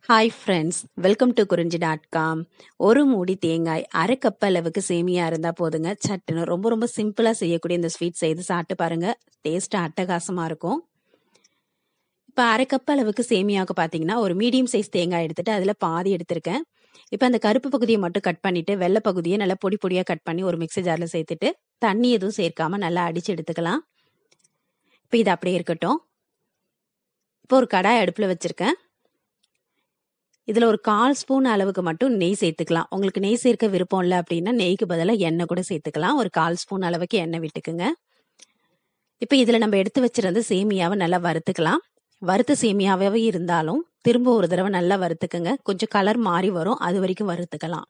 hi friends welcome to Kurinji dot com ஒரு மூடி தேங்காய் அரை கப் அளவுக்கு சேமியா இருந்தால் போதுங்க சட்டுன்னு ரொம்ப ரொம்ப சிம்பிளாக செய்யக்கூடிய இந்த ஸ்வீட் செய்து சாப்பிட்டு பாருங்க டேஸ்ட் அட்டகாசமாக இருக்கும் இப்போ அரை கப் அளவுக்கு சேமியாவுக்கு பார்த்தீங்கன்னா ஒரு மீடியம் சைஸ் தேங்காய் எடுத்துட்டு அதில் பாதி எடுத்திருக்கேன் இப்போ அந்த கருப்பு பகுதியை மட்டும் கட் பண்ணிட்டு வெள்ளை பகுதியை நல்லா பொடி பொடியாக கட் பண்ணி ஒரு மிக்ஸி ஜாரில் சேர்த்துட்டு தண்ணி எதுவும் சேர்க்காம நல்லா அடிச்சு எடுத்துக்கலாம் இப்போ இது அப்படியே இருக்கட்டும் இப்போ ஒரு கடாய் அடுப்பில் வச்சிருக்கேன் இதில் ஒரு கால் ஸ்பூன் அளவுக்கு மட்டும் நெய் சேர்த்துக்கலாம் உங்களுக்கு நெய் சேர்க்க விருப்பம் இல்லை அப்படின்னா நெய்க்கு பதிலாக எண்ணெய் கூட சேர்த்துக்கலாம் ஒரு கால் ஸ்பூன் அளவுக்கு எண்ணெய் விட்டுக்குங்க இப்போ இதில் நம்ம எடுத்து வச்சிருந்த சேமியாவை நல்லா வறுத்துக்கலாம் வறுத்த சேமியாவே இருந்தாலும் திரும்ப ஒரு தடவை நல்லா வறுத்துக்குங்க கொஞ்சம் கலர் மாறி வரும் அது வரைக்கும் வறுத்துக்கலாம்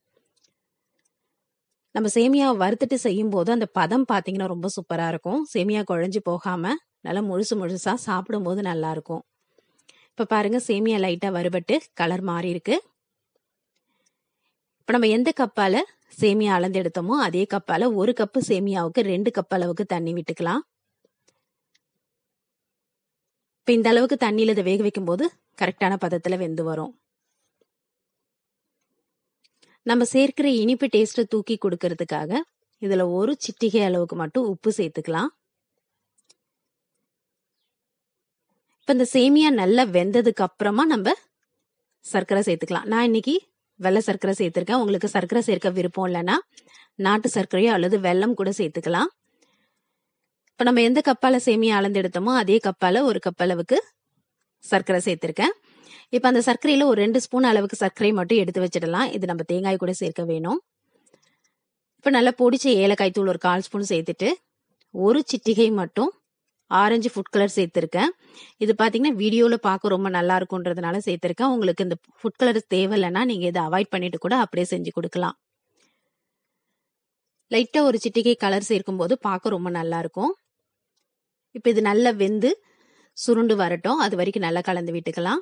நம்ம சேமியாவை வறுத்துட்டு செய்யும் போது அந்த பதம் பார்த்தீங்கன்னா ரொம்ப சூப்பராக இருக்கும் சேமியா குழஞ்சி போகாமல் நல்லா முழுசு முழுசாக சாப்பிடும்போது நல்லா இருக்கும் இப்போ பாருங்க சேமியா லைட்டாக வறுபட்டு கலர் மாறி இருக்கு இப்போ நம்ம எந்த கப்பால் சேமியா அளந்து எடுத்தோமோ அதே கப்பால் ஒரு கப்பு சேமியாவுக்கு ரெண்டு கப் அளவுக்கு தண்ணி விட்டுக்கலாம் இப்போ இந்த அளவுக்கு தண்ணியில் இதை வேக வைக்கும் போது கரெக்டான பதத்தில் வெந்து வரும் நம்ம சேர்க்கிற இனிப்பு டேஸ்ட்டை தூக்கி கொடுக்கறதுக்காக இதில் ஒரு சிட்டிகை அளவுக்கு மட்டும் உப்பு சேர்த்துக்கலாம் இப்போ இந்த சேமியா நல்லா வெந்ததுக்கு அப்புறமா நம்ம சர்க்கரை சேர்த்துக்கலாம் நான் இன்னைக்கு வெள்ளை சர்க்கரை சேர்த்துருக்கேன் உங்களுக்கு சர்க்கரை சேர்க்க விருப்பம் இல்லைன்னா நாட்டு சர்க்கரையோ அல்லது வெல்லம் கூட சேர்த்துக்கலாம் இப்போ நம்ம எந்த கப்பால் சேமியா அளந்து எடுத்தோமோ அதே கப்பால் ஒரு கப் அளவுக்கு சர்க்கரை சேர்த்துருக்கேன் இப்போ அந்த சர்க்கரையில் ஒரு ரெண்டு ஸ்பூன் அளவுக்கு சர்க்கரை மட்டும் எடுத்து வச்சிடலாம் இது நம்ம தேங்காய் கூட சேர்க்க வேணும் இப்போ நல்லா பொடிச்ச ஏலக்காய் தூள் ஒரு கால் ஸ்பூன் சேர்த்துட்டு ஒரு சிட்டிகை மட்டும் ஆரஞ்சு ஃபுட் கலர் சேர்த்துருக்கேன் இது பார்த்தீங்கன்னா வீடியோவில் பார்க்க ரொம்ப நல்லா இருக்குன்றதுனால சேர்த்துருக்கேன் உங்களுக்கு இந்த ஃபுட் கலர் தேவையில்லைன்னா நீங்கள் இதை அவாய்ட் பண்ணிட்டு கூட அப்படியே செஞ்சு கொடுக்கலாம் லைட்டாக ஒரு சிட்டிகை கலர் சேர்க்கும் போது பார்க்க ரொம்ப நல்லா இருக்கும் இப்போ இது நல்லா வெந்து சுருண்டு வரட்டும் அது வரைக்கும் நல்லா கலந்து விட்டுக்கலாம்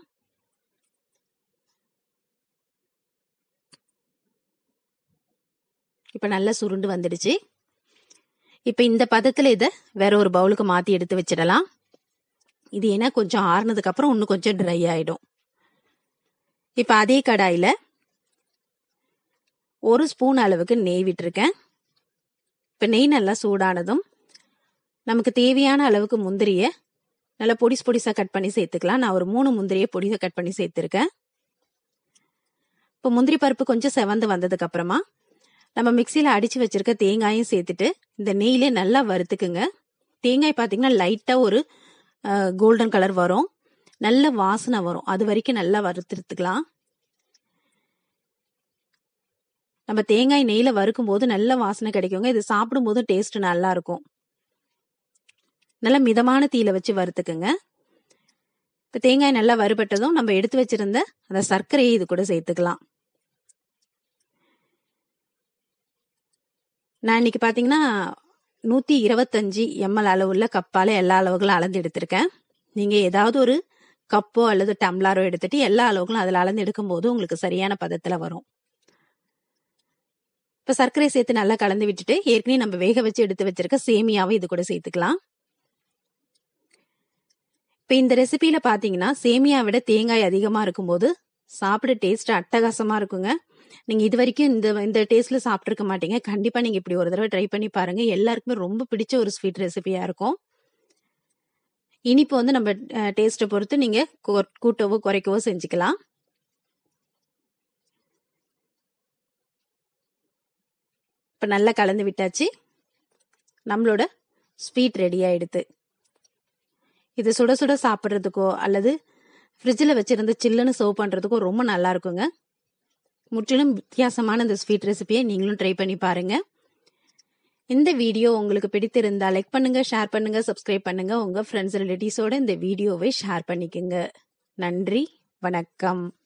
இப்போ நல்லா சுருண்டு வந்துடுச்சு இப்போ இந்த பதத்தில் இதை வேற ஒரு பவுலுக்கு மாற்றி எடுத்து வச்சிடலாம் இது ஏன்னா கொஞ்சம் ஆறுனதுக்கு அப்புறம் இன்னும் கொஞ்சம் ட்ரை ஆயிடும் இப்போ அதே கடாயில் ஒரு ஸ்பூன் அளவுக்கு நெய் விட்டுருக்கேன் இப்போ நெய் நல்லா சூடானதும் நமக்கு தேவையான அளவுக்கு முந்திரியை நல்லா பொடிசு பொடிசாக கட் பண்ணி சேர்த்துக்கலாம் நான் ஒரு மூணு முந்திரியை பொடிசாக கட் பண்ணி சேர்த்துருக்கேன் இப்போ முந்திரி பருப்பு கொஞ்சம் செவந்து வந்ததுக்கு அப்புறமா நம்ம மிக்சியில் அடித்து வச்சிருக்க தேங்காயும் சேர்த்துட்டு இந்த நெய்யிலே நல்லா வறுத்துக்குங்க தேங்காய் பார்த்தீங்கன்னா லைட்டாக ஒரு கோல்டன் கலர் வரும் நல்ல வாசனை வரும் அது வரைக்கும் நல்லா வறுத்துருத்துக்கலாம் நம்ம தேங்காய் நெய்யில் வறுக்கும் போது நல்ல வாசனை கிடைக்குங்க இது சாப்பிடும்போது டேஸ்ட் நல்லா இருக்கும் நல்ல மிதமான தீயில வச்சு வறுத்துக்குங்க இப்போ தேங்காய் நல்லா வறுபட்டதும் நம்ம எடுத்து வச்சிருந்த அந்த சர்க்கரையை இது கூட சேர்த்துக்கலாம் நான் இன்னைக்கு பார்த்தீங்கன்னா நூற்றி இருபத்தஞ்சி எம்எல் அளவுள்ள கப்பால் எல்லா அளவுகளும் அளந்து எடுத்திருக்கேன் நீங்கள் ஏதாவது ஒரு கப்போ அல்லது டம்ளாரோ எடுத்துட்டு எல்லா அளவுகளும் அதில் அளந்து எடுக்கும்போது உங்களுக்கு சரியான பதத்தில் வரும் இப்போ சர்க்கரை சேர்த்து நல்லா கலந்து விட்டுட்டு ஏற்கனவே நம்ம வேக வச்சு எடுத்து வச்சிருக்க சேமியாவை இது கூட சேர்த்துக்கலாம் இப்போ இந்த ரெசிபியில் பார்த்தீங்கன்னா சேமியா விட தேங்காய் அதிகமாக இருக்கும்போது சாப்பிட டேஸ்ட் அட்டகாசமாக இருக்குங்க நீங்கள் இது வரைக்கும் இந்த இந்த டேஸ்ட்டில் சாப்பிட்ருக்க மாட்டீங்க கண்டிப்பாக நீங்கள் இப்படி ஒரு தடவை ட்ரை பண்ணி பாருங்கள் எல்லாருக்குமே ரொம்ப பிடிச்ச ஒரு ஸ்வீட் ரெசிபியாக இருக்கும் இனிப்பு வந்து நம்ம டேஸ்ட்டை பொறுத்து நீங்கள் கூட்டவோ குறைக்கவோ செஞ்சுக்கலாம் இப்போ நல்லா கலந்து விட்டாச்சு நம்மளோட ஸ்வீட் ரெடி ஆயிடுது இது சுட சுட சாப்பிட்றதுக்கோ அல்லது ஃப்ரிட்ஜில் வச்சுருந்து சில்லுன்னு சர்வ் பண்ணுறதுக்கோ ரொம்ப நல்லா இருக்குங்க முற்றிலும் வித்தியாசமான இந்த ஸ்வீட் ரெசிபியை நீங்களும் ட்ரை பண்ணி பாருங்க இந்த வீடியோ உங்களுக்கு பிடித்திருந்தா லைக் பண்ணுங்க ஷேர் பண்ணுங்க சப்ஸ்கிரைப் பண்ணுங்க உங்க ஃப்ரெண்ட்ஸ் ரிலேட்டிவ்ஸோட இந்த வீடியோவை ஷேர் பண்ணிக்கோங்க நன்றி வணக்கம்